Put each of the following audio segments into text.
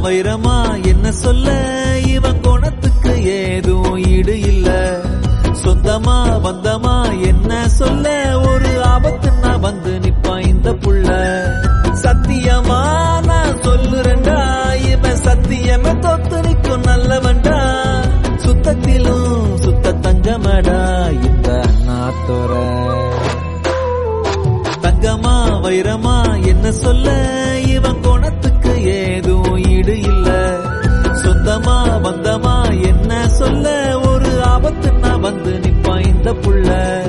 வைரமா என்ன சொல்ல இவன் குணத்துக்கு ஏதும் ஈடு இல்ல சொந்தமா பந்தமா என்ன சொல்ல ஒரு ஆபத்துன்னா வந்து நிப்பான் இந்த புள்ள சத்தியமா நான் சொல்லுறேன்டா இவன் சத்தியமே தொத்து நிற்கும் நல்லவன்டா சுத்தத்திலும் சுத்த தங்கமடா இந்த அண்ணாத்தோர தங்கமா வைரமா என்ன சொல்ல இவன் குணத்துக்கு ஏதும் ஈடு இல்ல சொந்தமா பந்தமா என்ன சொல்ல ஒரு ஆபத்துன்னா வந்து நிப்பான் இந்த புள்ள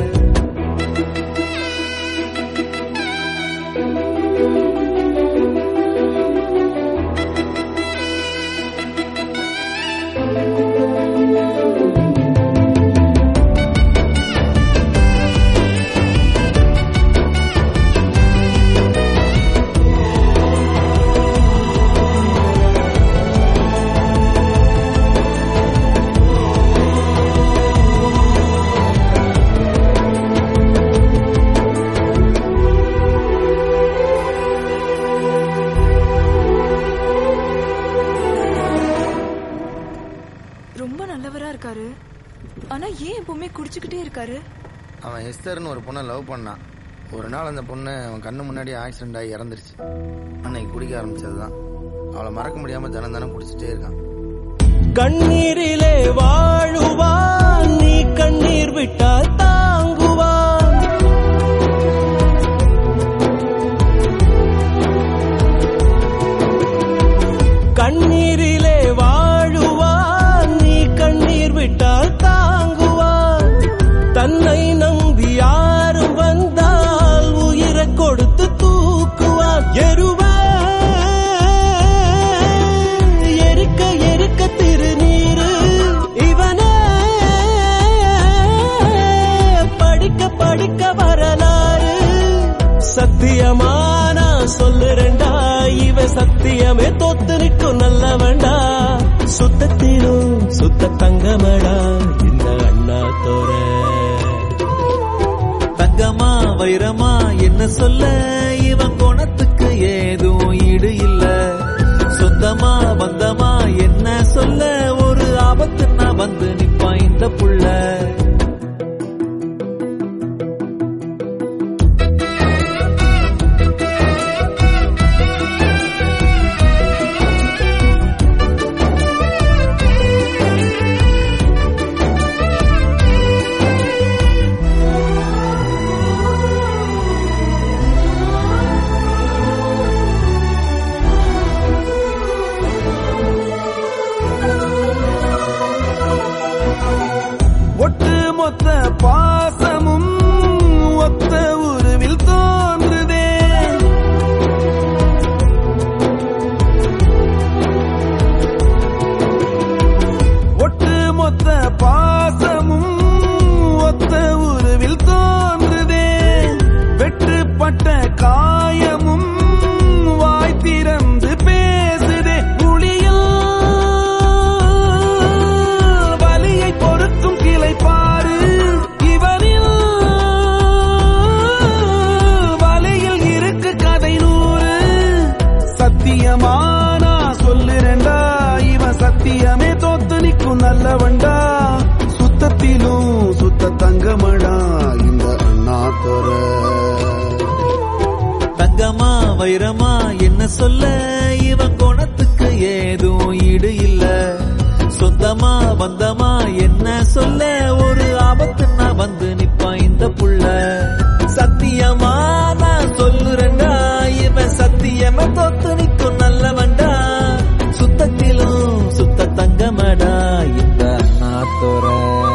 ரொம்ப நல்லவரா இருக்காரு ஆனா ஏன் எப்பவுமே குடிச்சுக்கிட்டே இருக்காரு அவன் எஸ்தர்னு ஒரு பொண்ணை லவ் பண்ணான் ஒரு நாள் அந்த பொண்ணு அவன் கண்ணு முன்னாடி ஆக்சிடென்ட் ஆகி இறந்துருச்சு அன்னைக்கு குடிக்க ஆரம்பிச்சதுதான் அவளை மறக்க முடியாம தினம் தினம் குடிச்சிட்டே இருக்கான் கண்ணீரிலே வாழுவான் நீ கண்ணீர் விட்டால் தாங்குவான் கண்ணீரிலே வாழுவான் நீ கண்ணீர் விட்டால் தாங்குவான் தன்னை நம்பி யாரும் வந்தால் உயிரை கொடுத்து தூக்குவான் எருவ எரிக்க எரிக்க திருநீரு இவனே படிக்க படிக்க வரலாறு சத்தியமா நான் சொல்லுறேன்டா இவன் சத்தியமே தோத்து நிற்கும் நல்லவன்டா சுத்தத்திலும் சுத்த தங்கமடா இந்த அண்ணா தோற தங்கமா வைரமா என்ன சொல்ல இவன் குணத்துக்கு ஏதும் ஈடு இல்ல சொந்தமா பந்தமா என்ன சொல்ல ஒரு ஆபத்துன்னா வந்து நிப்பான் இந்த புள்ள ஒட்டு மொத்த பாசமும் ஒத்த உருவில் தோன்றுதே ஒட்டு மொத்த பாசமும் ஒத்த உருவில் தோன்றுதே வெட்டுப்பட்ட காயமும் வாய் திறந்து பேசுதே புளியில் வலியை பொறுக்கும் கிளை பாரு இவனில் வலையில் இருக்கு கதை நூறு சத்தியமானா சொல்லுறேன்டா இவன் சத்தியமே தோத்து நிற்கும் நல்லவன்டா சுத்தத்திலும் சுத்த தங்கமடா இந்த அண்ணா தோற தங்கமா வைரமா என்ன சொல்ல இவன் குணத்துக்கு ஏதும் ஈடு இல்ல சொந்தமா பந்தமா என்ன சொல்ல ஒரு ஆபத்துன்னா வந்து நிப்பான் இந்த புள்ள சத்தியமா நான் சொல்லுறேன்டா இவன் சத்தியமா தொத்து நிற்கும் நல்லவன்டா சுத்தத்திலும் சுத்த தங்கமடா இந்த அண்ணா தோற